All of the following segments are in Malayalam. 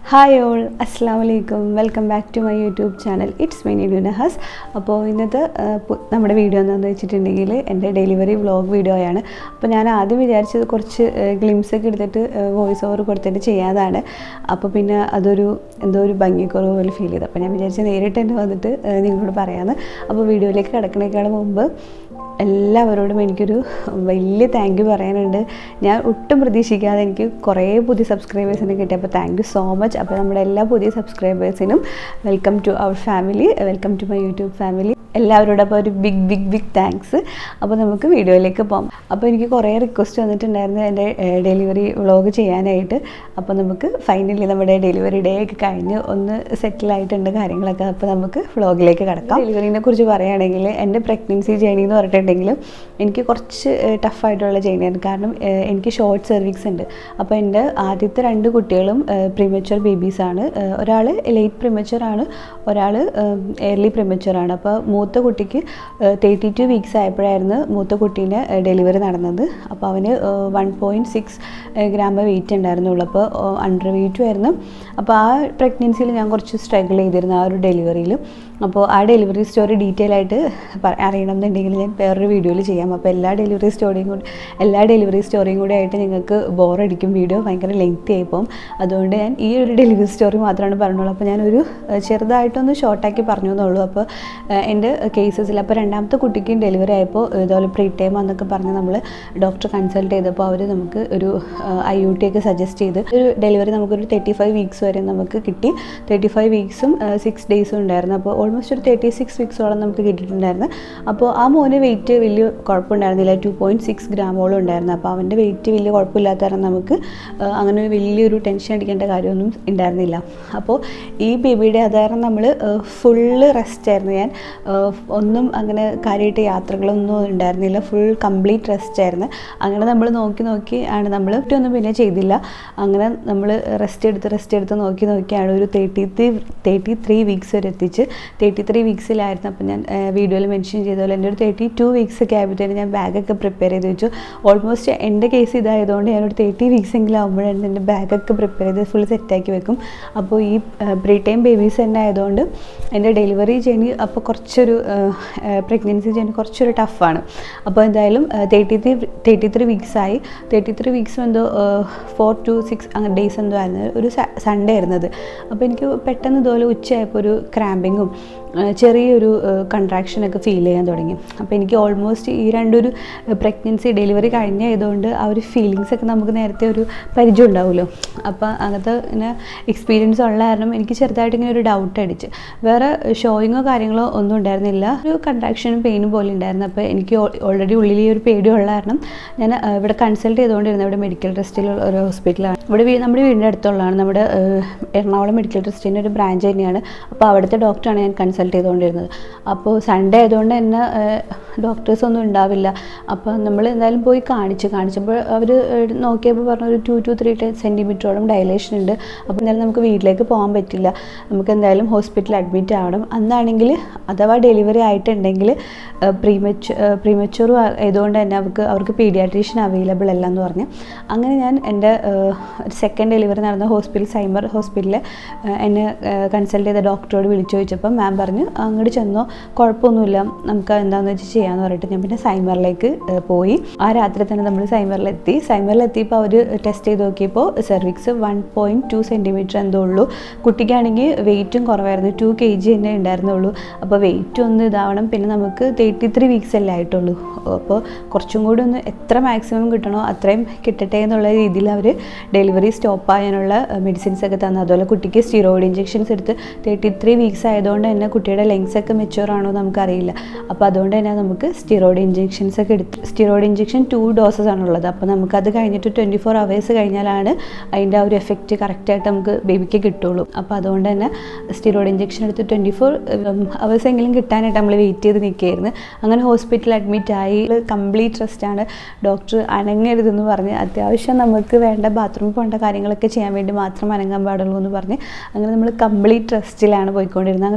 ഹായ് ഓൾ അസ്സാം വലൈക്കും welcome back to my YouTube channel it's me Nidu Nahas അപ്പോൾ ഇന്നത്തെ ആ, പു- നമ്മുടെ വീഡിയോ എന്താണെന്ന് വെച്ചിട്ടുണ്ടെങ്കിൽ എൻ്റെ ഡെലിവറി വ്ളോഗ് വീഡിയോ ആണ് അപ്പോൾ ഞാൻ ആദ്യം വിചാരിച്ചത് കുറച്ച് ഗ്ലിംസ് ഒക്കെ എടുത്തിട്ട് വോയിസ് ഓവർ കൊടുത്തിട്ട് ചെയ്യാതാണ് അപ്പോൾ പിന്നെ അതൊരു എന്തോ ഒരു ഭംഗിക്കുറവ് പോലെ ഫീൽ ചെയ്തു അപ്പോൾ ഞാൻ വിചാരിച്ചത് നേരിട്ട് തന്നെ വന്നിട്ട് ആ, നിങ്ങളോട് പറയാമെന്ന് അപ്പോൾ വീഡിയോയിലേക്ക് കിടക്കണേക്കാൾ മുമ്പ് എല്ലാവരോടും എനിക്കൊരു വലിയ താങ്ക് യു പറയാനുണ്ട് ഞാൻ ഒട്ടും പ്രതീക്ഷിക്കാതെ എനിക്ക് കുറേ പുതിയ സബ്സ്ക്രൈബേഴ്സിനെ കിട്ടി അപ്പോൾ താങ്ക് യു സോ മച്ച് അപ്പോൾ നമ്മുടെ എല്ലാ പുതിയ സബ്സ്ക്രൈബേഴ്സിനും welcome to our family welcome to my YouTube family എല്ലാവരോടും അപ്പോൾ ഒരു ബിഗ് ബിഗ് ബിഗ് താങ്ക്സ് അപ്പോൾ നമുക്ക് വീഡിയോയിലേക്ക് പോകാം അപ്പോൾ എനിക്ക് കുറേ റിക്വസ്റ്റ് വന്നിട്ടുണ്ടായിരുന്നു എൻ്റെ ഡെലിവറി വ്ളോഗ് ചെയ്യാനായിട്ട് അപ്പോൾ നമുക്ക് ഫൈനലി നമ്മുടെ ഡെലിവറി ഡേ ഒക്കെ കഴിഞ്ഞ് ഒന്ന് സെറ്റിൽ ആയിട്ടുണ്ട് കാര്യങ്ങളൊക്കെ അപ്പോൾ നമുക്ക് വ്ളോഗിലേക്ക് കിടക്കാം ഡെലിവറിനെ കുറിച്ച് പറയുകയാണെങ്കിൽ എൻ്റെ പ്രഗ്നൻസി ജേണി എന്ന് പറഞ്ഞിട്ടുണ്ടെങ്കിൽ എനിക്ക് കുറച്ച് ടഫായിട്ടുള്ള ജേണിയാണ് കാരണം ഏഹ്, എനിക്ക് ഷോർട്ട് സെർവിക്സ് ഉണ്ട് അപ്പോൾ എൻ്റെ ആദ്യത്തെ രണ്ട് കുട്ടികളും പ്രിമച്വർ ബേബീസാണ് ഒരാൾ ലേറ്റ് പ്രിമച്വർ ആണ് ഒരാൾ എയർലി പ്രിമച്വർ ആണ് അപ്പോൾ മൂത്ത കുട്ടിക്ക് തേർട്ടി ടു വീക്സ് ആയപ്പോഴായിരുന്നു മൂത്ത കുട്ടീൻ്റെ ഡെലിവറി നടന്നത് അപ്പോൾ അവന് one point six gram weight ഉണ്ടായിരുന്നുള്ളൂ അപ്പോൾ അണ്ടർ വെയിറ്റും ആയിരുന്നു അപ്പോൾ ആ പ്രഗ്നൻസിയിൽ ഞാൻ കുറച്ച് സ്ട്രഗിൾ ചെയ്തിരുന്നു ആ ഒരു ഡെലിവറിയിൽ അപ്പോൾ ആ ഡെലിവറി സ്റ്റോറി ഡീറ്റെയിൽ ആയിട്ട് പ- അറിയണമെന്നുണ്ടെങ്കിൽ ഞാൻ വേറൊരു വീഡിയോയിൽ ചെയ്യാം അപ്പോൾ എല്ലാ ഡെലിവറി സ്റ്റോറിയും കൂടി എല്ലാ ഡെലിവറി സ്റ്റോറിയും കൂടി ആയിട്ട് നിങ്ങൾക്ക് ബോറടിക്കും വീഡിയോ ഭയങ്കര ലെങ്തി ആയിപ്പോവും അതുകൊണ്ട് ഞാൻ ഈ ഒരു ഡെലിവറി സ്റ്റോറി മാത്രമാണ് പറഞ്ഞോളൂ അപ്പോൾ ഞാനൊരു ഏഹ്, ചെറുതായിട്ടൊന്ന് ഷോർട്ടാക്കി പറഞ്ഞു എന്നുള്ളൂ അപ്പോൾ ഏഹ്, എൻ്റെ കേസസിൽ അപ്പോൾ രണ്ടാമത്തെ കുട്ടിക്കും ഡെലിവറി ആയപ്പോൾ ഇതുപോലെ പ്രീ ടൈം എന്നൊക്കെ പറഞ്ഞ് നമ്മൾ ഡോക്ടർ കൺസൾട്ട് ചെയ്തപ്പോൾ അവർ നമുക്ക് ഒരു ഐ യു ടി ഒക്കെ സജസ്റ്റ് ചെയ്ത് ഒരു ഡെലിവറി നമുക്കൊരു തേർട്ടി ഫൈവ് വീക്സ് വരെ നമുക്ക് കിട്ടി തേർട്ടി ഫൈവ് വീക്സും സിക്സ് ഡേയ്സും ഉണ്ടായിരുന്നു അപ്പോൾ ഓൾമോസ്റ്റ് ഒരു തേർട്ടി സിക്സ് വീക്സോളം നമുക്ക് കിട്ടിയിട്ടുണ്ടായിരുന്നു അപ്പോൾ ആ മോന് വെയിറ്റ് വലിയ കുഴപ്പമുണ്ടായിരുന്നില്ല ടു പോയിൻറ്റ് സിക്സ് ഗ്രാമോളം ഉണ്ടായിരുന്നു അപ്പോൾ അവൻ്റെ വെയിറ്റ് വലിയ കുഴപ്പമില്ലാത്ത കാരണം നമുക്ക് ആ, അങ്ങനെ ഒരു വലിയൊരു ടെൻഷൻ അടിക്കേണ്ട കാര്യമൊന്നും ഉണ്ടായിരുന്നില്ല അപ്പോൾ ഈ ബേബിയുടെ അത് കാരണം നമ്മൾ ഫുള്ള് റെസ്റ്റ് ആയിരുന്നു ഞാൻ ആ, ഒന്നും അങ്ങനെ കാര്യമായിട്ട് യാത്രകളൊന്നും ഉണ്ടായിരുന്നില്ല ഫുൾ കംപ്ലീറ്റ് റെസ്റ്റ് ആയിരുന്നു അങ്ങനെ നമ്മൾ നോക്കി നോക്കി ആണ് നമ്മൾ ഒന്നും പിന്നെ ചെയ്തില്ല അങ്ങനെ നമ്മൾ റെസ്റ്റ് എടുത്ത് റെസ്റ്റ് എടുത്ത് നോക്കി നോക്കിയാണ് ഒരു thirty three thirty three weeks വരെ എത്തിച്ച് തേർട്ടി ത്രീ വീക്സിലായിരുന്നു അപ്പോൾ ഞാൻ വീഡിയോയിൽ മെൻഷൻ ചെയ്ത പോലെ എൻ്റെ ഒരു തേർട്ടി ടു വീക്സ് ഒക്കെ ആയപ്പോഴത്തേനും ഞാൻ ബാഗൊക്കെ പ്രിപ്പയർ ചെയ്ത് വെച്ചു ഓൾമോസ്റ്റ് എൻ്റെ കേസ് ഇതായതുകൊണ്ട് ഞാനൊരു തേർട്ടി വീക്സ് എങ്കിലും ആകുമ്പോഴാണ് എൻ്റെ ബാഗൊക്കെ പ്രിപ്പയർ ചെയ്ത് ഫുൾ സെറ്റാക്കി വെക്കും അപ്പോൾ ഈ പ്രീ ടൈം ബേബീസ് തന്നെ ആയതുകൊണ്ട് എൻ്റെ ഡെലിവറി ജേണി അപ്പോൾ കുറച്ചൊരു പ്രഗ്നൻസി ജേണി കുറച്ചൊരു ടഫാണ് അപ്പോൾ എന്തായാലും തേർട്ടി ത്രീ തേർട്ടി ത്രീ വീക്സായി തേർട്ടി ത്രീ വീക്സും എന്തോ ഫോർ ടു സിക്സ് അങ്ങനെ ഡേയ്സ് എന്തോ ആയിരുന്നു ഒരു സൺഡേ ആയിരുന്നത് അപ്പോൾ എനിക്ക് പെട്ടെന്ന് ഇതുപോലെ ഉച്ചയായപ്പോൾ ഒരു ക്രാമ്പിങ്ങും ചെറിയൊരു കൺട്രാക്ഷനൊക്കെ ഫീൽ ചെയ്യാൻ തുടങ്ങി അപ്പോൾ എനിക്ക് ഓൾമോസ്റ്റ് ഈ രണ്ടൊരു പ്രഗ്നൻസി ഡെലിവറി കഴിഞ്ഞായതുകൊണ്ട് ആ ഒരു ഫീലിങ്സ് ഒക്കെ നമുക്ക് നേരത്തെ ഒരു പരിചയം ഉണ്ടാവുമല്ലോ അപ്പോൾ അങ്ങനത്തെ ഇങ്ങനെ എക്സ്പീരിയൻസ് ഉള്ള കാരണം എനിക്ക് ചെറുതായിട്ട് ഇങ്ങനെ ഒരു ഡൗട്ട് അടിച്ച് വേറെ ഷോയിങ്ങോ കാര്യങ്ങളോ ഒന്നും ഉണ്ടായിരുന്നില്ല ഒരു കൺട്രാക്ഷനും പെയിനും പോലെ ഉണ്ടായിരുന്നു അപ്പോൾ എനിക്ക് ഓൾറെഡി ഉള്ളിൽ ഈ ഒരു പേടിയുള്ള കാരണം ഞാൻ ആ, ഇവിടെ കൺസൾട്ട് ചെയ്തുകൊണ്ടിരുന്നത് ഇവിടെ മെഡിക്കൽ ട്രസ്റ്റിലുള്ള ഒരു ഹോസ്പിറ്റലാണ് ഇവിടെ വീ- നമ്മുടെ വീടിൻ്റെ അടുത്തുള്ളതാണ് നമ്മുടെ ആ, എറണാകുളം മെഡിക്കൽ ട്രസ്റ്റിൻ്റെ ഒരു ബ്രാഞ്ച് തന്നെയാണ് അപ്പോൾ അവിടുത്തെ ഡോക്ടറാണ് ഞാൻ കൺസൾട്ട് ചെയ്തുകൊണ്ടിരുന്നത് അപ്പോൾ സൺഡേ ആയതുകൊണ്ട് തന്നെ ഡോക്ടേഴ്സ് ഒന്നും ഉണ്ടാവില്ല അപ്പോൾ നമ്മൾ എന്തായാലും പോയി കാണിച്ചു കാണിച്ചപ്പോൾ അവർ നോക്കിയപ്പോൾ പറഞ്ഞു ഒരു ടു ടു ത്രീ സെൻറ്റിമീറ്ററോളം ഡയലേഷൻ ഉണ്ട് അപ്പോൾ എന്തായാലും നമുക്ക് വീട്ടിലേക്ക് പോകാൻ പറ്റില്ല നമുക്ക് എന്തായാലും ഹോസ്പിറ്റലിൽ അഡ്മിറ്റ് ആവണം അന്നാണെങ്കിൽ അഥവാ ഡെലിവറി ആയിട്ടുണ്ടെങ്കിൽ പ്രീമച്ച് പ്രീമച്യൂർ ആയതുകൊണ്ട് തന്നെ അവർക്ക് അവർക്ക് പീഡിയാട്രീഷ്യൻ അവൈലബിൾ അല്ല എന്ന് പറഞ്ഞു അങ്ങനെ ഞാൻ എൻ്റെ സെക്കൻഡ് ഡെലിവറി നടന്ന ഹോസ്പിറ്റൽ സൈമർ ഹോസ്പിറ്റലിൽ എന്നെ കൺസൾട്ട് ചെയ്ത ഡോക്ടറോട് വിളിച്ചു ചോദിച്ചപ്പോൾ മാം പറഞ്ഞു അങ്ങോട്ട് ചെന്നോ കുഴപ്പമൊന്നുമില്ല നമുക്ക് എന്താണെന്ന് വെച്ച് ചെയ്യാമെന്ന് പറഞ്ഞിട്ട് ഞാൻ പിന്നെ സൈമറിലേക്ക് ഏഹ്, പോയി ആ രാത്രി തന്നെ നമ്മൾ സൈമറിലെത്തി സൈമറിലെത്തിയപ്പോൾ അവർ ടെസ്റ്റ് ചെയ്ത് നോക്കിയപ്പോൾ cervix one point two centimetre എന്തോ ഉള്ളൂ കുട്ടിക്കാണെങ്കിൽ വെയിറ്റും കുറവായിരുന്നു ടു കെ ജി തന്നെ ഉണ്ടായിരുന്നുള്ളൂ അപ്പോൾ വെയിറ്റ് ഒന്ന് ഇതാവണം പിന്നെ നമുക്ക് തേർട്ടി ത്രീ വീക്സ് അല്ലേ ആയിട്ടുള്ളൂ അപ്പോൾ കുറച്ചും കൂടി ഒന്ന് എത്ര മാക്സിമം കിട്ടണോ അത്രയും കിട്ടട്ടെ എന്നുള്ള രീതിയിൽ അവർ ഡെലിവറി സ്റ്റോപ്പ് ആകാനുള്ള മെഡിസിൻസ് ഒക്കെ തന്നു അതുപോലെ കുട്ടിക്ക് സ്റ്റിറോയിഡ് ഇഞ്ചെക്ഷൻസ് എടുത്ത് തേർട്ടി ത്രീ വീക്സ് ആയതുകൊണ്ട് തന്നെ കുട്ടിയുടെ ലെങ്സ് ഒക്കെ മെച്ചുവർ ആണോ എന്ന് നമുക്കറിയില്ല അപ്പോൾ അതുകൊണ്ട് തന്നെ നമുക്ക് സ്റ്റിറോയിഡ് ഇഞ്ചെക്ഷൻസ് ഒക്കെ എടുത്ത് സ്റ്റിറോയിഡ് ഇഞ്ചെക്ഷൻ ടു ഡോസസ് ആണുള്ളത് അപ്പോൾ നമുക്കത് കഴിഞ്ഞിട്ട് ട്വൻറ്റി ഫോർ അവേഴ്സ് കഴിഞ്ഞാലാണ് അതിൻ്റെ ആ ഒരു എഫക്റ്റ് കറക്റ്റായിട്ട് നമുക്ക് ബേബിക്ക് കിട്ടുള്ളൂ അപ്പോൾ അതുകൊണ്ട് തന്നെ സ്റ്റിറോയിഡ് ഇഞ്ചെക്ഷൻ എടുത്ത് ട്വൻറ്റി ഫോർ അവേഴ്സ് എങ്കിലും കിട്ടാനായിട്ട് നമ്മൾ വെയിറ്റ് ചെയ്ത് നിൽക്കുകയായിരുന്നു അങ്ങനെ ഹോസ്പിറ്റലിൽ അഡ്മിറ്റ് ആയി കംപ്ലീറ്റ് റെസ്റ്റാണ് ഡോക്ടർ അനങ്ങരുതെന്ന് പറഞ്ഞ് അത്യാവശ്യം നമുക്ക് വേണ്ട ബാത്റൂമിൽ പോകേണ്ട കാര്യങ്ങളൊക്കെ ചെയ്യാൻ വേണ്ടി മാത്രം അനങ്ങാൻ പാടുള്ളൂ എന്ന് പറഞ്ഞ് അങ്ങനെ നമ്മൾ കംപ്ലീറ്റ് റെസ്റ്റിലാണ് പോയിക്കൊണ്ടിരുന്നത് അങ്ങനെ ഒരു ടു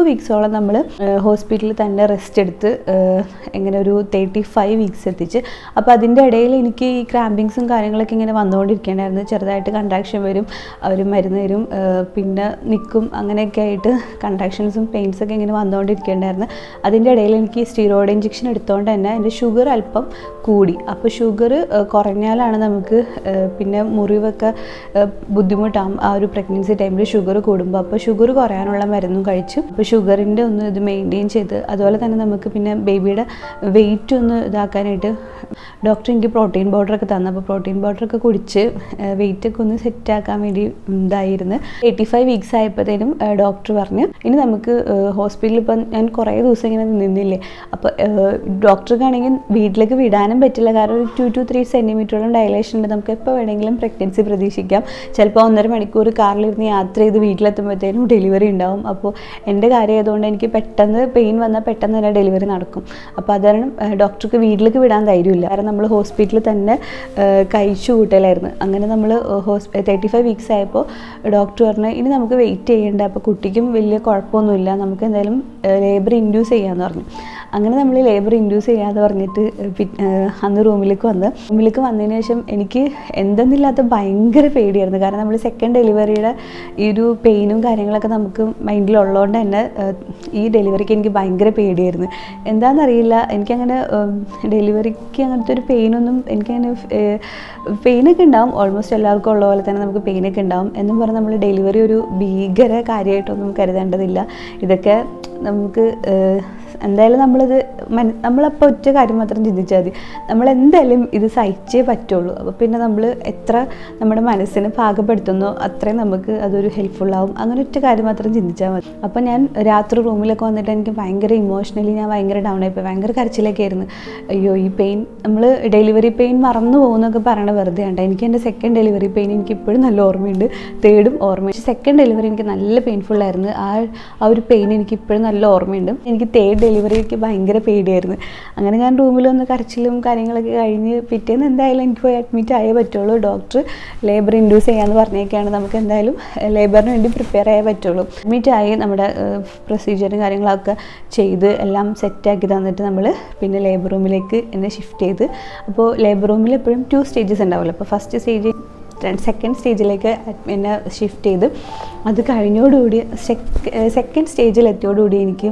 വീക്സോളം നമ്മൾ ഹോസ്പിറ്റലിൽ തന്നെ റെസ്റ്റ് എടുത്ത് എങ്ങനെ ഒരു തേർട്ടി ഫൈവ് വീക്സ് എത്തിച്ച് അപ്പോൾ അതിൻ്റെ ഇടയിൽ എനിക്ക് ഈ ക്രാമ്പിങ്സും കാര്യങ്ങളൊക്കെ ഇങ്ങനെ വന്നുകൊണ്ടിരിക്കേണ്ടായിരുന്നു ചെറുതായിട്ട് കൺട്രാക്ഷൻ വരും അവർ മരുന്ന് തരും പിന്നെ നിൽക്കും അങ്ങനെയൊക്കെ ആയിട്ട് കൺട്രാക്ഷൻസും പെയിൻസൊക്കെ ഇങ്ങനെ വന്നുകൊണ്ടിരിക്കേണ്ടായിരുന്നു അതിൻ്റെ ഇടയിൽ എനിക്ക് സ്റ്റീറോയിഡ് ഇഞ്ചെക്ഷൻ എടുത്തുകൊണ്ട് തന്നെ എൻ്റെ ഷുഗർ അല്പം കൂടി അപ്പോൾ ഷുഗർ കുറഞ്ഞാലാണ് നമുക്ക് പിന്നെ മുറിവൊക്കെ ബുദ്ധിമുട്ടാകും ആ ഒരു പ്രഗ്നൻസി ടൈമിൽ ഷുഗർ കൂടുമ്പോൾ അപ്പോൾ ഷുഗർ കുറയാനുള്ള മരുന്നും കഴിച്ചു അപ്പോൾ ഷുഗറിൻ്റെ ഒന്ന് ഇത് മെയിൻറ്റെയിൻ ചെയ്ത് അതുപോലെ തന്നെ നമുക്ക് പിന്നെ ബേബിയുടെ വെയിറ്റ് ഒന്ന് ഇതാക്കാനായിട്ട് ഡോക്ടർ എനിക്ക് പ്രോട്ടീൻ പൗഡറൊക്കെ തന്നു അപ്പോൾ പ്രോട്ടീൻ പൗഡറൊക്കെ കുടിച്ച് വെയിറ്റൊക്കെ ഒന്ന് സെറ്റാക്കാൻ വേണ്ടി ഇതായിരുന്നു എയ്റ്റി ഫൈവ് വീക്സ് ആയപ്പോഴത്തേനും ഡോക്ടർ പറഞ്ഞു ഇനി നമുക്ക് ഹോസ്പിറ്റലിൽ ഇപ്പം ഞാൻ കുറേ ദിവസം ഇങ്ങനെ നിന്നില്ലേ അപ്പോൾ ഡോക്ടർക്കാണെങ്കിൽ വീട്ടിലേക്ക് വിടാനും പറ്റില്ല കാരണം ഒരു ടു ടു ത്രീ സെൻറ്റിമീറ്ററോളം ഡയലേഷൻ ഉണ്ട് നമുക്ക് എപ്പോൾ വേണമെങ്കിലും പ്രഗ്നൻസി പ്രതീക്ഷിക്കാം ചിലപ്പോൾ ഒന്നര മണിക്കൂർ കാറിലിരുന്ന് യാത്ര ചെയ്ത് വീട്ടിലെത്തുമ്പോഴത്തേനും ഡെലിവറി ഉണ്ടാവും അപ്പോൾ എൻ്റെ കാര്യം ആയതുകൊണ്ട് എനിക്ക് പെട്ടെന്ന് പെയിൻ വന്നാൽ പെട്ടെന്ന് തന്നെ ഡെലിവറി നടക്കും അപ്പോൾ അതാണ് ഡോക്ടർക്ക് വീട്ടിലേക്ക് വിടാൻ ധൈര്യമില്ല കാരണം നമ്മൾ ഹോസ്പിറ്റലിൽ തന്നെ കഴിച്ചു കൂട്ടലായിരുന്നു അങ്ങനെ നമ്മൾ ഹോസ് തേർട്ടി ഫൈവ് വീക്സ് ആയപ്പോൾ ഡോക്ടർ പറഞ്ഞു ഇനി നമുക്ക് വെയിറ്റ് ചെയ്യേണ്ട അപ്പോൾ കുട്ടിക്കും വലിയ കുഴപ്പമൊന്നുമില്ല നമുക്ക് എന്തായാലും ലേബർ ഇൻഡ്യൂസ് ചെയ്യാമെന്ന് പറഞ്ഞു അങ്ങനെ നമ്മൾ ലേബർ ഇൻഡ്യൂസ് ചെയ്യാതെ പറഞ്ഞിട്ട് അന്ന് റൂമിലേക്ക് വന്ന് റൂമിലേക്ക് വന്നതിന് ശേഷം എനിക്ക് എന്തെന്നില്ലാത്ത ഭയങ്കര പേടിയായിരുന്നു കാരണം നമ്മൾ സെക്കൻഡ് ഡെലിവറിയുടെ ഈ ഒരു പെയിനും കാര്യങ്ങളൊക്കെ നമുക്ക് മൈൻഡിലുള്ളതുകൊണ്ട് തന്നെ ഈ ഡെലിവറിക്ക് എനിക്ക് ഭയങ്കര പേടിയായിരുന്നു എന്താണെന്നറിയില്ല എനിക്കങ്ങനെ ഡെലിവറിക്ക് അങ്ങനത്തെ ഒരു പെയിനൊന്നും എനിക്കങ്ങനെ പെയിനൊക്കെ ഉണ്ടാവും ഓൾമോസ്റ്റ് എല്ലാവർക്കും ഉള്ള പോലെ തന്നെ നമുക്ക് പെയിനൊക്കെ ഉണ്ടാവും എന്നും പറഞ്ഞ് നമ്മൾ ഡെലിവറി ഒരു ഭീകര കാര്യമായിട്ടൊന്നും കരുതേണ്ടതില്ല ഇതൊക്കെ നമുക്ക് എന്തായാലും നമ്മളിത് മന നമ്മളപ്പോൾ ഒറ്റ കാര്യം മാത്രം ചിന്തിച്ചാൽ മതി നമ്മൾ എന്തായാലും ഇത് സഹിച്ചേ പറ്റുള്ളൂ അപ്പോൾ പിന്നെ നമ്മൾ എത്ര നമ്മുടെ മനസ്സിനെ പാകപ്പെടുത്തുന്നോ അത്രയും നമുക്ക് അതൊരു ഹെൽപ്ഫുള്ളാവും അങ്ങനെ ഒറ്റ കാര്യം മാത്രം ചിന്തിച്ചാൽ മതി അപ്പോൾ ഞാൻ രാത്രി റൂമിലൊക്കെ വന്നിട്ട് എനിക്ക് ഭയങ്കര ഇമോഷണലി ഞാൻ ഭയങ്കര ഡൗൺ ആയിപ്പോയി ഭയങ്കര കരച്ചിലൊക്കെ ആയിരുന്നു അയ്യോ ഈ പെയിൻ നമ്മൾ ഡെലിവറി പെയിൻ മറന്നു പോകുന്നൊക്കെ പറയണ വെറുതെ ഉണ്ട് എനിക്ക് എൻ്റെ സെക്കൻഡ് ഡെലിവറി പെയിൻ എനിക്ക് ഇപ്പോഴും നല്ല ഓർമ്മയുണ്ട് തേർഡും ഓർമ്മ സെക്കൻഡ് ഡെലിവറി എനിക്ക് നല്ല പെയിൻഫുൾ ആയിരുന്നു ആ ആ ഒരു പെയിൻ എനിക്ക് ഇപ്പോഴും നല്ല ഓർമ്മയുണ്ട് എനിക്ക് തേർഡ് ഡെലിവറിക്ക് ഭയങ്കര പേടിയായിരുന്നു അങ്ങനെ ഞാൻ റൂമിൽ ഒന്ന് കരച്ചിലും കാര്യങ്ങളൊക്കെ കഴിഞ്ഞ് പിറ്റേന്ന് എന്തായാലും എനിക്ക് പോയി അഡ്മിറ്റ് ആയേ പറ്റുള്ളൂ ഡോക്ടർ ലേബർ ഇൻഡ്യൂസ് ചെയ്യാമെന്ന് പറഞ്ഞേക്കാണ് നമുക്ക് എന്തായാലും ലേബറിന് വേണ്ടി പ്രിപ്പയർ ആയേ പറ്റുള്ളൂ അഡ്മിറ്റ് ആയി നമ്മുടെ പ്രൊസീജിയറും കാര്യങ്ങളൊക്കെ ചെയ്ത് എല്ലാം സെറ്റാക്കി തന്നിട്ട് നമ്മൾ പിന്നെ ലേബർ റൂമിലേക്ക് എന്നെ ഷിഫ്റ്റ് ചെയ്ത് അപ്പോൾ ലേബർ റൂമിൽ എപ്പോഴും ടു സ്റ്റേജസ് ഉണ്ടാവുമല്ലോ അപ്പോൾ ഫസ്റ്റ് സ്റ്റേജ് സെക്കൻഡ് സ്റ്റേജിലേക്ക് എന്നെ ഷിഫ്റ്റ് ചെയ്ത് അത് കഴിഞ്ഞോടുകൂടി സെക്കൻഡ് സ്റ്റേജിൽ എത്തിയോടുകൂടി എനിക്ക്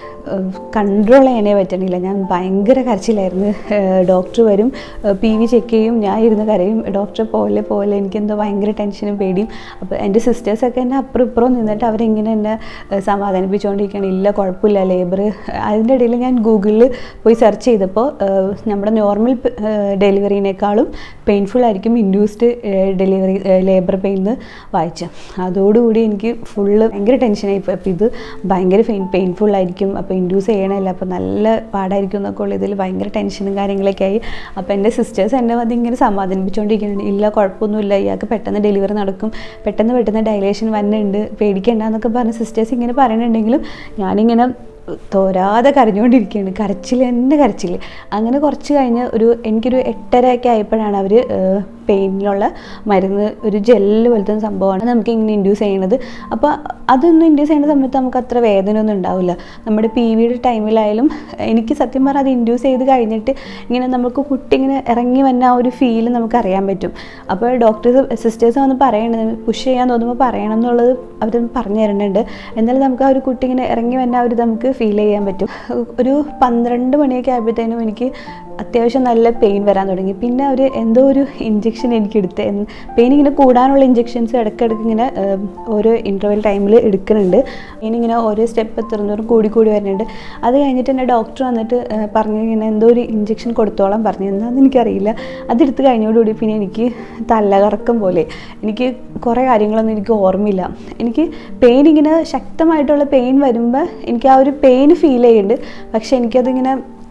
കൺട്രോൾ ചെയ്യാനേ പറ്റണില്ല ഞാൻ ഭയങ്കര കരച്ചിലായിരുന്നു ഡോക്ടർ വരും പി വി ചെക്ക് ചെയ്യും ഞാൻ ഇരുന്ന് കരയും ഡോക്ടറെ പോലെ പോലെ എനിക്കെന്തോ ഭയങ്കര ടെൻഷനും പേടിയും അപ്പോൾ എൻ്റെ സിസ്റ്റേഴ്സൊക്കെ എന്നെ അപ്പുറം ഇപ്പുറം നിന്നിട്ട് അവരിങ്ങനെ എന്നെ സമാധാനിപ്പിച്ചുകൊണ്ടിരിക്കുകയാണ് ഇല്ല കുഴപ്പമില്ല ലേബർ അതിൻ്റെ ഇടയിൽ ഞാൻ ഗൂഗിളിൽ പോയി സെർച്ച് ചെയ്തപ്പോൾ നമ്മുടെ നോർമൽ ഡെലിവറിനേക്കാളും പെയിൻഫുൾ ആയിരിക്കും ഇൻഡ്യൂസ്ഡ് ഡെലിവറി ലേബർ പെയിൻ എന്ന് വായിച്ച അതോടുകൂടി എനിക്ക് ഫുള്ള് ഭയങ്കര ടെൻഷനായി പോയി അപ്പോൾ ഇത് ഭയങ്കര പെയിൻ പെയിൻഫുൾ ആയിരിക്കും അപ്പോൾ ഇൻഡ്യൂസ് ചെയ്യണമല്ല അപ്പോൾ നല്ല പാടായിരിക്കും എന്നൊക്കെ ഉള്ള ഇതിൽ ഭയങ്കര ടെൻഷനും കാര്യങ്ങളൊക്കെ ആയി അപ്പോൾ എൻ്റെ സിസ്റ്റേഴ്സ് എന്നെ അത് ഇങ്ങനെ സമാധാനിപ്പിച്ചുകൊണ്ടിരിക്കുന്നുണ്ട് ഇല്ല കുഴപ്പമൊന്നുമില്ല ഇയാൾക്ക് പെട്ടെന്ന് ഡെലിവറി നടക്കും പെട്ടെന്ന് പെട്ടെന്ന് ഡയലേഷൻ വന്നിട്ടുണ്ട് പേടിക്കേണ്ട എന്നൊക്കെ പറഞ്ഞ് സിസ്റ്റേഴ്സ് ഇങ്ങനെ പറയുന്നുണ്ടെങ്കിലും ഞാനിങ്ങനെ തോരാതെ കരഞ്ഞുകൊണ്ടിരിക്കുകയാണ് കരച്ചിൽ തന്നെ കരച്ചിൽ അങ്ങനെ കുറച്ച് കഴിഞ്ഞ് ഒരു എനിക്കൊരു എട്ടരയൊക്കെ ആയപ്പോഴാണ് അവർ പെയിനിലുള്ള മരുന്ന് ഒരു ജെല്ല് പോലത്തെ സംഭവമാണ് നമുക്ക് ഇങ്ങനെ ഇൻഡ്യൂസ് ചെയ്യണത് അപ്പോൾ അതൊന്നും ഇൻഡ്യൂസ് ചെയ്യുന്ന സമയത്ത് നമുക്ക് അത്ര വേദന ഒന്നും ഉണ്ടാവില്ല നമ്മുടെ പി വിയുടെ ടൈമിലായാലും എനിക്ക് സത്യം പറഞ്ഞാൽ അത് ഇൻഡ്യൂസ് ചെയ്ത് കഴിഞ്ഞിട്ട് ഇങ്ങനെ നമുക്ക് കുട്ടി ഇങ്ങനെ ഇറങ്ങി വന്ന ആ ഒരു ഫീൽ നമുക്ക് അറിയാൻ പറ്റും അപ്പോൾ ഡോക്ടേഴ്സ് സിസ്റ്റേഴ്സ് വന്ന് പറയണത് പുഷ് ചെയ്യാൻ തോന്നുമ്പോൾ പറയണം എന്നുള്ളത് അവർ പറഞ്ഞു തരുന്നുണ്ട് എന്നാലും നമുക്ക് ആ ഒരു കുട്ടി ഇങ്ങനെ ഇറങ്ങി വന്ന ആ ഒരു നമുക്ക് ഫീൽ ചെയ്യാൻ പറ്റും ഒരു പന്ത്രണ്ട് മണിയൊക്കെ ആയപ്പോഴത്തേനും എനിക്ക് അത്യാവശ്യം നല്ല പെയിൻ വരാൻ തുടങ്ങി പിന്നെ അവർ എന്തോ ഒരു ഇഞ്ചെക്ഷൻ എനിക്ക് എടുത്ത് പെയിൻ ഇങ്ങനെ കൂടാനുള്ള ഇഞ്ചെക്ഷൻസ് ഇടയ്ക്കിടയ്ക്ക് ഇങ്ങനെ ഓരോ ഇൻ്റർവെൽ ടൈമിൽ എടുക്കുന്നുണ്ട് പെയിൻ ഇങ്ങനെ ഓരോ സ്റ്റെപ്പ് എത്തുന്നതോറും കൂടി കൂടി വരുന്നുണ്ട് അത് കഴിഞ്ഞിട്ട് എൻ്റെ ഡോക്ടർ വന്നിട്ട് പറഞ്ഞു ഇങ്ങനെ എന്തോ ഒരു ഇഞ്ചെക്ഷൻ കൊടുത്തോളാം പറഞ്ഞു എന്താണെന്ന് എനിക്കറിയില്ല അതെടുത്ത് കഴിഞ്ഞോടുകൂടി പിന്നെ എനിക്ക് തലകറക്കം പോലെ എനിക്ക് കുറേ കാര്യങ്ങളൊന്നും എനിക്ക് ഓർമ്മയില്ല എനിക്ക് പെയിൻ ഇങ്ങനെ ശക്തമായിട്ടുള്ള പെയിൻ വരുമ്പോൾ എനിക്ക് ആ ഒരു പെയിൻ ഫീൽ ചെയ്യുന്നുണ്ട് പക്ഷേ എനിക്കതിങ്ങനെ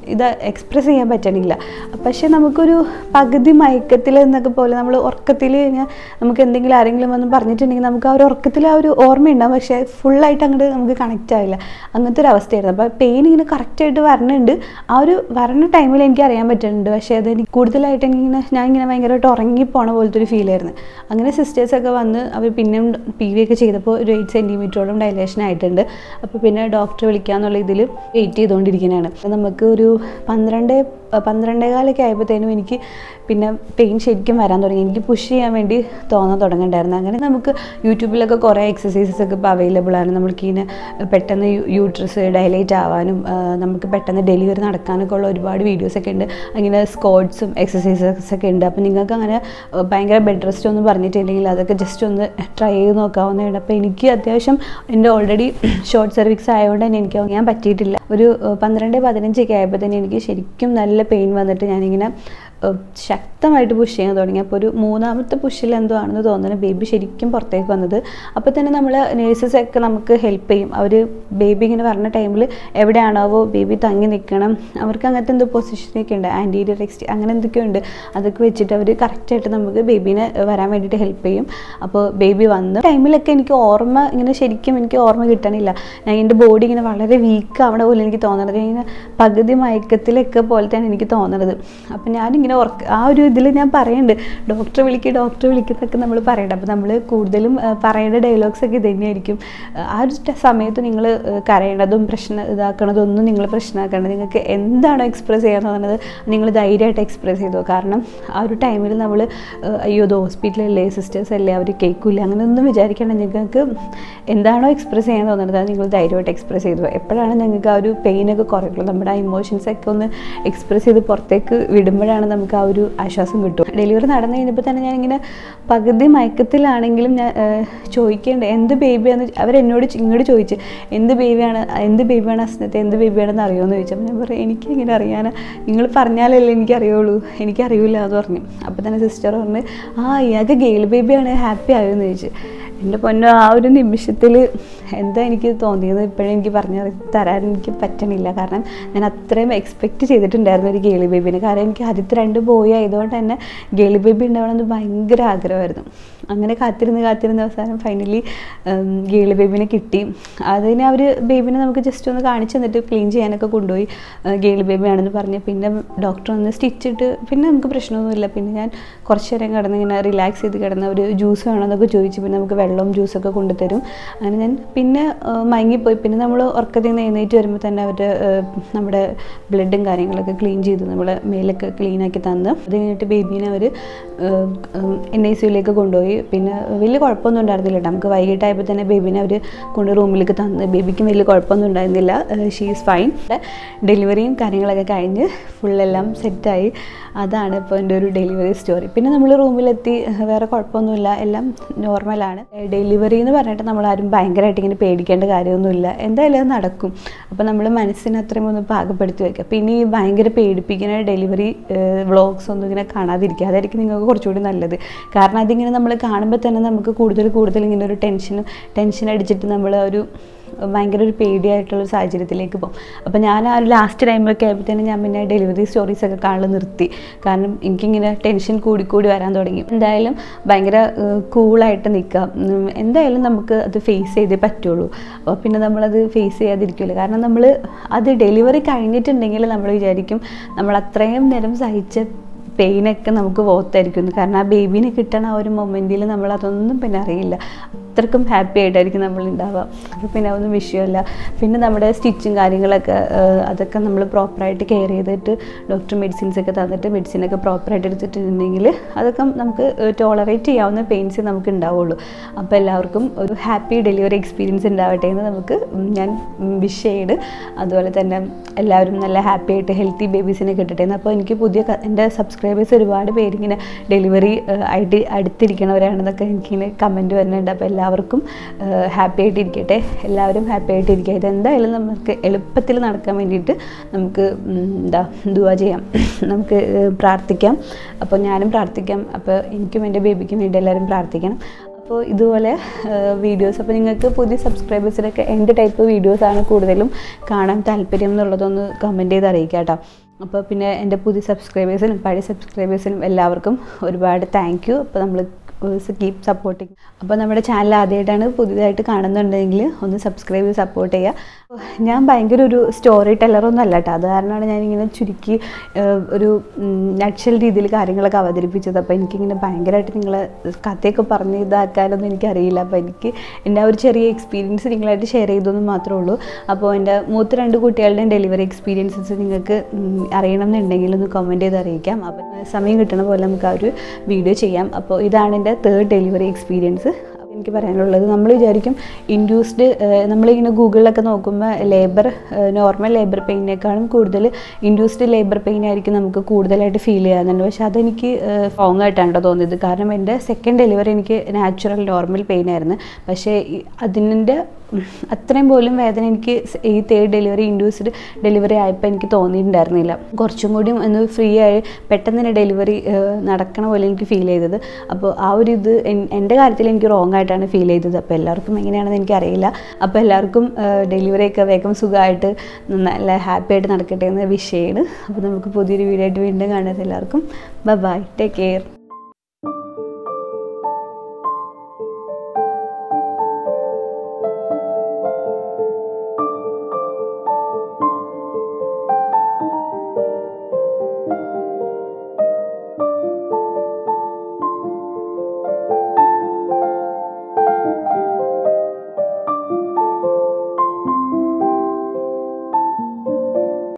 ഇത് എക്സ്പ്രസ് ചെയ്യാൻ പറ്റണില്ല പക്ഷേ നമുക്കൊരു പകുതി മയക്കത്തിൽ എന്നൊക്കെ പോലെ നമ്മൾ ഉറക്കത്തിൽ കഴിഞ്ഞാൽ നമുക്ക് എന്തെങ്കിലും ആരെങ്കിലും വന്ന് പറഞ്ഞിട്ടുണ്ടെങ്കിൽ നമുക്ക് ആ ഒരു ഉറക്കത്തിൽ ആ ഒരു ഓർമ്മയുണ്ടാവും പക്ഷേ ഫുള്ളായിട്ട് അങ്ങോട്ട് നമുക്ക് കണക്റ്റ് ആവില്ല അങ്ങനത്തെ ഒരു അവസ്ഥയായിരുന്നു അപ്പോൾ പെയിൻ ഇങ്ങനെ കറക്റ്റായിട്ട് വരണുണ്ട് ആ ഒരു വരണ ടൈമിൽ എനിക്ക് അറിയാൻ പറ്റുന്നുണ്ട് പക്ഷേ അത് എനിക്ക് കൂടുതലായിട്ട് എനിക്കിങ്ങനെ ഞാൻ ഇങ്ങനെ ഭയങ്കരമായിട്ട് ഉറങ്ങിപ്പോണ പോലത്തെ ഒരു ഫീൽ ആയിരുന്നു അങ്ങനെ സിസ്റ്റേഴ്സൊക്കെ വന്ന് അവർ പിന്നെയും പി വി ഒക്കെ ചെയ്തപ്പോൾ ഒരു എയ്റ്റ് സെൻറ്റിമീറ്ററോളം ഡയലേഷൻ ആയിട്ടുണ്ട് അപ്പോൾ പിന്നെ ഡോക്ടറെ വിളിക്കാന്നുള്ള ഇതിൽ വെയിറ്റ് ചെയ്തുകൊണ്ടിരിക്കുന്നതാണ് അപ്പോൾ നമുക്ക് ഒരു പന്ത്രണ്ട് പന്ത്രണ്ടേ കാലൊക്കെ ആയപ്പോഴത്തേനും എനിക്ക് പിന്നെ പെയിൻ ശരിക്കും വരാൻ തുടങ്ങി എനിക്ക് പുഷ് ചെയ്യാൻ വേണ്ടി തോന്നാൻ തുടങ്ങണ്ടായിരുന്നു അങ്ങനെ നമുക്ക് യൂട്യൂബിലൊക്കെ കുറേ എക്സസൈസസ് ഒക്കെ ഇപ്പോൾ അവൈലബിൾ ആണ് നമുക്ക് ഇങ്ങനെ പെട്ടെന്ന് യൂട്രസ് ഡയലേറ്റ് ആവാനും ആ, നമുക്ക് പെട്ടെന്ന് ഡെലിവറി നടക്കാനൊക്കെ ഉള്ള ഒരുപാട് വീഡിയോസ് ഒക്കെ ഉണ്ട് അങ്ങനെ സ്കോട്ട്സും എക്സസൈസസ് ഒക്കെ ഉണ്ട് അപ്പോൾ നിങ്ങൾക്ക് അങ്ങനെ ആ, ഭയങ്കര ബെഡ് റെസ്റ്റ് ഒന്നും പറഞ്ഞിട്ടില്ലെങ്കിൽ അതൊക്കെ ജസ്റ്റ് ഒന്ന് ട്രൈ ചെയ്ത് നോക്കാവുന്നതാണ് അപ്പോൾ എനിക്ക് അത്യാവശ്യം എൻ്റെ ഓൾറെഡി ഷോർട്ട് സർവീക്സ് ആയതുകൊണ്ട് തന്നെ എനിക്ക് ഞാൻ പറ്റിയിട്ടില്ല ഒരു ആ, പന്ത്രണ്ട് പതിനഞ്ചൊക്കെ ആയപ്പോൾ തന്നെ എനിക്ക് ശരിക്കും നല്ല പെയിൻ വന്നിട്ട് ഞാനിങ്ങനെ ഏഹ് ശക്തമായിട്ട് പുഷ് ചെയ്യാൻ തുടങ്ങി അപ്പോൾ ഒരു മൂന്നാമത്തെ പുഷിൽ എന്തോ ആണെന്ന് തോന്നുന്നു ബേബി ശരിക്കും പുറത്തേക്ക് വന്നത് അപ്പോൾ തന്നെ നമ്മൾ നേഴ്സസ് ഒക്കെ നമുക്ക് ഹെൽപ്പ് ചെയ്യും അവർ ബേബി ഇങ്ങനെ പറഞ്ഞ ടൈമിൽ എവിടെയാണാവോ ബേബി തങ്ങി നിൽക്കണം അവർക്ക് അങ്ങനത്തെ എന്തോ പൊസിഷനൊക്കെ ഉണ്ട് ആൻറ്റീരിയർ എക്സ്റ്റ് അങ്ങനെ എന്തൊക്കെയോ ഉണ്ട് അതൊക്കെ വെച്ചിട്ട് അവർ കറക്റ്റായിട്ട് നമുക്ക് ബേബീനെ വരാൻ വേണ്ടിയിട്ട് ഹെൽപ്പ് ചെയ്യും അപ്പോൾ ബേബി വന്ന ടൈമിലൊക്കെ എനിക്ക് ഓർമ്മ ഇങ്ങനെ ശരിക്കും എനിക്ക് ഓർമ്മ കിട്ടണില്ല ഞാൻ എൻ്റെ ബോഡി ഇങ്ങനെ വളരെ വീക്ക് ആവണ പോലെ എനിക്ക് തോന്നണത് ഇങ്ങനെ പകുതി മയക്കത്തിലൊക്കെ പോലത്തെയാണ് എനിക്ക് തോന്നണത് അപ്പം ഞാനിങ്ങനെ ഉറക്ക ആ ഒരു ഇതിൽ ഞാൻ പറയുന്നുണ്ട് ഡോക്ടറെ വിളിക്കുക ഡോക്ടറെ വിളിക്കുന്നതൊക്കെ നമ്മൾ പറയണ്ട അപ്പോൾ നമ്മൾ കൂടുതലും ആ, പറയേണ്ട ഡയലോഗ്സ് ഒക്കെ ഇത് തന്നെയായിരിക്കും ആ ഒരു സ്റ്റ- സമയത്ത് നിങ്ങൾ കരയണതും പ്രശ്നം ഇതാക്കണതും ഒന്നും നിങ്ങൾ പ്രശ്നമാക്കേണ്ട നിങ്ങൾക്ക് എന്താണോ എക്സ്പ്രസ് ചെയ്യാൻ തോന്നുന്നത് നിങ്ങൾ ധൈര്യമായിട്ട് എക്സ്പ്രസ് ചെയ്തു കാരണം ആ ഒരു ടൈമിൽ നമ്മൾ അയ്യോ ഇത് ഹോസ്പിറ്റലല്ലേ സിസ്റ്റേഴ്സ് അല്ലേ അവർ കേൾക്കില്ല അങ്ങനെ ഒന്നും വിചാരിക്കേണ്ട നിങ്ങൾക്ക് എന്താണോ എക്സ്പ്രസ് ചെയ്യാൻ തോന്നുന്നത് അത് നിങ്ങൾ ധൈര്യമായിട്ട് എക്സ്പ്രസ് ചെയ്തു എപ്പോഴാണ് നിങ്ങൾക്ക് ആ ഒരു പെയിനൊക്കെ കുറയുള്ളൂ നമ്മുടെ ആ ഇമോഷൻസ് ഒക്കെ ഒന്ന് എക്സ്പ്രസ് ചെയ്ത് പുറത്തേക്ക് വിടുമ്പോഴാണ് നമുക്ക് ആ ഒരു ആശ്വാസം കിട്ടും ഡെലിവറി നടന്നു കഴിഞ്ഞപ്പോൾ തന്നെ ഞാനിങ്ങനെ പകുതി മയക്കത്തിലാണെങ്കിലും ഞാൻ ചോദിക്കേണ്ടത് എന്ത് ബേബിയാന്ന് അവരെന്നോട് ചി- ഇങ്ങോട്ട് ചോദിച്ചു എന്ത് ബേബിയാണ് എന്ത് ബേബിയാണ് അസ്നത്തെ എന്ത് ബേബിയാണെന്ന് അറിയുമെന്ന് ചോദിച്ചപ്പോൾ ഞാൻ പറയും എനിക്ക് എങ്ങനെ അറിയാൻ നിങ്ങൾ പറഞ്ഞാലല്ലേ എനിക്കറിയുള്ളൂ എനിക്കറിയില്ല എന്ന് പറഞ്ഞു അപ്പോൾ തന്നെ സിസ്റ്റർ പറഞ്ഞ് ആ ഇയാൾക്ക് ഗെയിൽ ബേബിയാണ് ഹാപ്പി ആയെന്ന് ചോദിച്ചു എൻ്റെ പൊന്നോ ആ ഒരു നിമിഷത്തിൽ എന്താ എനിക്ക് തോന്നിയത് ഇപ്പോഴും എനിക്ക് പറഞ്ഞു തരാൻ എനിക്ക് പറ്റണില്ല കാരണം ഞാൻ അത്രയും എക്സ്പെക്റ്റ് ചെയ്തിട്ടുണ്ടായിരുന്നു ഒരു ഗേളി ബേബിനെ കാരണം എനിക്ക് ആദ്യത്തെ രണ്ട് ബോയ് ആയതുകൊണ്ട് തന്നെ ഗേളി ബേബി ഉണ്ടാവണമെന്ന് ഭയങ്കര ആഗ്രഹമായിരുന്നു അങ്ങനെ കാത്തിരുന്ന് കാത്തിരുന്ന് അവസാനം ഫൈനലി ഗേളി ബേബിനെ കിട്ടി അതിന് അവർ ബേബിനെ നമുക്ക് ജസ്റ്റ് ഒന്ന് കാണിച്ചു തന്നിട്ട് ക്ലീൻ ചെയ്യാനൊക്കെ കൊണ്ടുപോയി ഗേളി ബേബിയാണെന്ന് പറഞ്ഞ് പിന്നെ ഡോക്ടർ ഒന്ന് സ്റ്റിച്ചിട്ട് പിന്നെ നമുക്ക് പ്രശ്നമൊന്നുമില്ല പിന്നെ ഞാൻ കുറച്ച് നേരം കിടന്ന് ഇങ്ങനെ റിലാക്സ് ചെയ്ത് കിടന്ന ഒരു ജ്യൂസ് വേണമെന്നൊക്കെ ചോദിച്ചു പിന്നെ നമുക്ക് വെള്ളവും ജ്യൂസൊക്കെ കൊണ്ടുതരും അങ്ങനെ ഞാൻ പിന്നെ ആ, മയങ്ങിപ്പോയി പിന്നെ നമ്മൾ ഉറക്കത്തിൽ നിന്ന് എഴുന്നേറ്റ് വരുമ്പോൾ തന്നെ അവർ നമ്മുടെ ബ്ലഡും കാര്യങ്ങളൊക്കെ ക്ലീൻ ചെയ്ത് നമ്മൾ മേലൊക്കെ ക്ലീൻ ആക്കി തന്ന് അത് കഴിഞ്ഞിട്ട് ബേബീനെ അവർ എൻ ഐ സിയിലേക്ക് കൊണ്ടുപോയി പിന്നെ വലിയ കുഴപ്പമൊന്നും ഉണ്ടായിരുന്നില്ല കേട്ടോ നമുക്ക് വൈകിട്ടായപ്പോൾ തന്നെ ബേബീനെ അവർ കൊണ്ട് റൂമിലേക്ക് തന്ന് ബേബിക്കും വലിയ കുഴപ്പമൊന്നും ഉണ്ടായിരുന്നില്ല ഷീ ഈസ് ഫൈൻ ഡെലിവറിയും കാര്യങ്ങളൊക്കെ കഴിഞ്ഞ് ഫുള്ളെല്ലാം സെറ്റായി അതാണ് ഇപ്പോൾ എൻ്റെ ഒരു ഡെലിവറി സ്റ്റോറി പിന്നെ നമ്മൾ റൂമിലെത്തി വേറെ കുഴപ്പമൊന്നുമില്ല എല്ലാം നോർമലാണ് ഡെലിവറി എന്ന് പറഞ്ഞിട്ട് നമ്മളാരും ഭയങ്കരമായിട്ട് ഇങ്ങനെ പേടിക്കേണ്ട കാര്യമൊന്നുമില്ല എന്തായാലും അത് നടക്കും അപ്പോൾ നമ്മൾ മനസ്സിനെ അത്രയും ഒന്ന് പാകപ്പെടുത്തി വെക്കുക പിന്നെ ഈ ഭയങ്കര പേടിപ്പിക്കുന്ന ഡെലിവറി വ്ളോഗ്സ് ഒന്നും ഇങ്ങനെ കാണാതിരിക്കുക അതായിരിക്കും നിങ്ങൾക്ക് കുറച്ചുകൂടി നല്ലത് കാരണം അതിങ്ങനെ നമ്മൾ കാണുമ്പോൾ തന്നെ നമുക്ക് കൂടുതൽ കൂടുതൽ ഇങ്ങനെ ഒരു ടെൻഷനും ടെൻഷൻ അടിച്ചിട്ട് നമ്മൾ ഒരു ഭയങ്കര ഒരു പേടിയായിട്ടുള്ള ഒരു സാഹചര്യത്തിലേക്ക് പോകും അപ്പോൾ ഞാൻ ആ ഒരു ലാസ്റ്റ് ടൈമിലൊക്കെ ആയപ്പോഴത്തേനും ഞാൻ പിന്നെ ഡെലിവറി സ്റ്റോറീസ് ഒക്കെ കാണൽ നിർത്തി കാരണം എനിക്കിങ്ങനെ ടെൻഷൻ കൂടിക്കൂടി വരാൻ തുടങ്ങി എന്തായാലും ഭയങ്കര കൂളായിട്ട് നിൽക്കാം ഉം, എന്തായാലും നമുക്ക് അത് ഫേസ് ചെയ്തേ പറ്റുള്ളൂ അപ്പോൾ പിന്നെ നമ്മളത് ഫേസ് ചെയ്യാതിരിക്കില്ല കാരണം നമ്മൾ അത് ഡെലിവറി കഴിഞ്ഞിട്ടുണ്ടെങ്കിൽ നമ്മൾ വിചാരിക്കും നമ്മൾ അത്രയും നേരം സഹിച്ച പെയിനൊക്കെ നമുക്ക് പോത്തായിരിക്കും കാരണം ആ ബേബീനെ കിട്ടണ ആ ഒരു മൊമെൻറ്റിൽ നമ്മൾ അതൊന്നും പിന്നെ അറിയില്ല അത്രക്കും ഹാപ്പി ആയിട്ടായിരിക്കും നമ്മൾ ഉണ്ടാവുക അപ്പോൾ പിന്നെ അതൊന്നും വിഷയമല്ല പിന്നെ നമ്മുടെ സ്റ്റിച്ചും കാര്യങ്ങളൊക്കെ ആഹ്, അതൊക്കെ നമ്മൾ പ്രോപ്പറായിട്ട് കെയർ ചെയ്തിട്ട് ഡോക്ടർ മെഡിസിൻസ് ഒക്കെ തന്നിട്ട് മെഡിസിനൊക്കെ പ്രോപ്പറായിട്ട് എടുത്തിട്ടുണ്ടെങ്കിൽ അതൊക്കെ നമുക്ക് ടോളറേറ്റ് ചെയ്യാവുന്ന പെയിൻസ് നമുക്ക് ഉണ്ടാവുള്ളൂ അപ്പോൾ എല്ലാവർക്കും ഒരു ഹാപ്പി ഡെലിവറി എക്സ്പീരിയൻസ് ഉണ്ടാവട്ടെ എന്ന് നമുക്ക് ഉം, ഞാൻ വിഷ് ചെയ്ത് അതുപോലെ തന്നെ എല്ലാവരും നല്ല ഹാപ്പി ആയിട്ട് ഹെൽത്തി ബേബീസിനെ കിട്ടട്ടെ എന്ന് അപ്പോൾ എനിക്ക് പുതിയ ക- എൻ്റെ സബ്സ്ക്രൈബേഴ്സ് ഒരുപാട് പേരിങ്ങനെ ഡെലിവറി ആയിട്ട് അടുത്തിരിക്കണവരാണെന്നൊക്കെ എനിക്കിങ്ങനെ കമൻറ്റ് വരുന്നുണ്ട് അപ്പോൾ എല്ലാവർക്കും ഹാപ്പി ആയിട്ടിരിക്കട്ടെ എല്ലാവരും ഹാപ്പി ആയിട്ടിരിക്കുക ഇതെന്തായാലും നമുക്ക് എളുപ്പത്തിൽ നടക്കാൻ വേണ്ടിയിട്ട് നമുക്ക് ഉം, എന്താ ദുവാ ചെയ്യാം നമുക്ക് ഏഹ്, പ്രാർത്ഥിക്കാം അപ്പോൾ ഞാനും പ്രാർത്ഥിക്കാം അപ്പോൾ എനിക്കും എൻ്റെ ബേബിക്കും വേണ്ടി എല്ലാവരും പ്രാർത്ഥിക്കണം അപ്പോൾ അപ്പോൾ ഇതുപോലെ വീഡിയോസ് അപ്പോൾ നിങ്ങൾക്ക് പുതിയ സബ്സ്ക്രൈബേഴ്സിനൊക്കെ എന്ത് ടൈപ്പ് വീഡിയോസാണ് കൂടുതലും കാണാൻ താല്പര്യം എന്നുള്ളതൊന്ന് കമൻറ്റ് ചെയ്ത് അറിയിക്കാം കേട്ടോ അപ്പോൾ പിന്നെ എൻ്റെ പുതിയ സബ്സ്ക്രൈബേഴ്സിനും പഴയ സബ്സ്ക്രൈബേഴ്സിനും എല്ലാവർക്കും ഒരുപാട് താങ്ക് യു അപ്പോൾ നമ്മൾ കീപ് സപ്പോർട്ടിങ് അപ്പോൾ നമ്മുടെ ചാനൽ ആദ്യമായിട്ടാണ് പുതിയതായിട്ട് കാണുന്നുണ്ടെങ്കിൽ ഒന്ന് സബ്സ്ക്രൈബ് ചെയ്ത് സപ്പോർട്ട് ചെയ്യുക ഞാൻ ഭയങ്കര ഒരു സ്റ്റോറി ടെല്ലറൊന്നും അല്ല കേട്ടോ അത് കാരണമാണ് ഞാനിങ്ങനെ ചുരുക്കി ഏഹ്, ഒരു നക്ഷൽ രീതിയിൽ കാര്യങ്ങളൊക്കെ അവതരിപ്പിച്ചത് അപ്പോൾ എനിക്കിങ്ങനെ ഭയങ്കരമായിട്ട് നിങ്ങളെ കഥയൊക്കെ പറഞ്ഞ് ഇതാക്കാനൊന്നും എനിക്കറിയില്ല അപ്പോൾ എനിക്ക് എൻ്റെ ആ ഒരു ചെറിയ എക്സ്പീരിയൻസ് നിങ്ങളായിട്ട് ഷെയർ ചെയ്തെന്ന് മാത്രമേ ഉള്ളൂ അപ്പോൾ എൻ്റെ മൂത്ത രണ്ട് കുട്ടികളുടെയും ഡെലിവറി എക്സ്പീരിയൻസസ് നിങ്ങൾക്ക് ഉം, അറിയണം എന്നുണ്ടെങ്കിൽ ഒന്ന് കമൻറ്റ് ചെയ്ത് അറിയിക്കാം അപ്പോൾ സമയം കിട്ടണ പോലെ നമുക്ക് ആ ഒരു വീഡിയോ ചെയ്യാം അപ്പോൾ ഇതാണ് എൻ്റെ തേർഡ് ഡെലിവറി എക്സ്പീരിയൻസ് അപ്പോൾ എനിക്ക് പറയാനുള്ളത് നമ്മൾ വിചാരിക്കും ഇൻഡ്യൂസ്ഡ് നമ്മളിങ്ങനെ ഗൂഗിളിലൊക്കെ നോക്കുമ്പോൾ ലേബർ നോർമൽ ലേബർ പെയിനേക്കാളും കൂടുതൽ ഇൻഡ്യൂസ്ഡ് ലേബർ പെയിൻ ആയിരിക്കും നമുക്ക് കൂടുതലായിട്ട് ഫീൽ ചെയ്യാറുണ്ട് പക്ഷേ അതെനിക്ക് സ്ട്രോങ് ആയിട്ടാണ് കേട്ടോ തോന്നിയത് കാരണം എൻ്റെ സെക്കൻഡ് ഡെലിവറി എനിക്ക് നാച്ചുറൽ നോർമൽ പെയിൻ ആയിരുന്നു പക്ഷേ ഈ- അതിൻ്റെ ഉം, അത്രയും പോലും വേദന എനിക്ക് സ് ഈ തേർഡ് ഡെലിവറി ഇൻഡ്യൂസ്ഡ് ഡെലിവറി ആയപ്പോൾ എനിക്ക് തോന്നിയിട്ടുണ്ടായിരുന്നില്ല കുറച്ചും കൂടി ഒന്ന് ഫ്രീ ആയി പെട്ടെന്ന് തന്നെ ഡെലിവറി നടക്കണ പോലെ എനിക്ക് ഫീൽ ചെയ്തത് അപ്പോൾ ആ ഒരു ഇത് എൻ- എൻ്റെ കാര്യത്തിൽ എനിക്ക് റോങ് ആയിട്ടാണ് ഫീൽ ചെയ്തത് അപ്പോൾ എല്ലാവർക്കും എങ്ങനെയാണെന്ന് എനിക്കറിയില്ല അപ്പോൾ എല്ലാവർക്കും ഡെലിവറി ഒക്കെ വേഗം സുഖമായിട്ട് നല്ല ഹാപ്പി ആയിട്ട് നടക്കട്ടെ എന്ന് വിഷയമാണ് അപ്പോൾ നമുക്ക് പുതിയൊരു വീഡിയോ ആയിട്ട് വീണ്ടും കാണാം എല്ലാവർക്കും ബൈ ബൈ ടേക്ക് കെയർ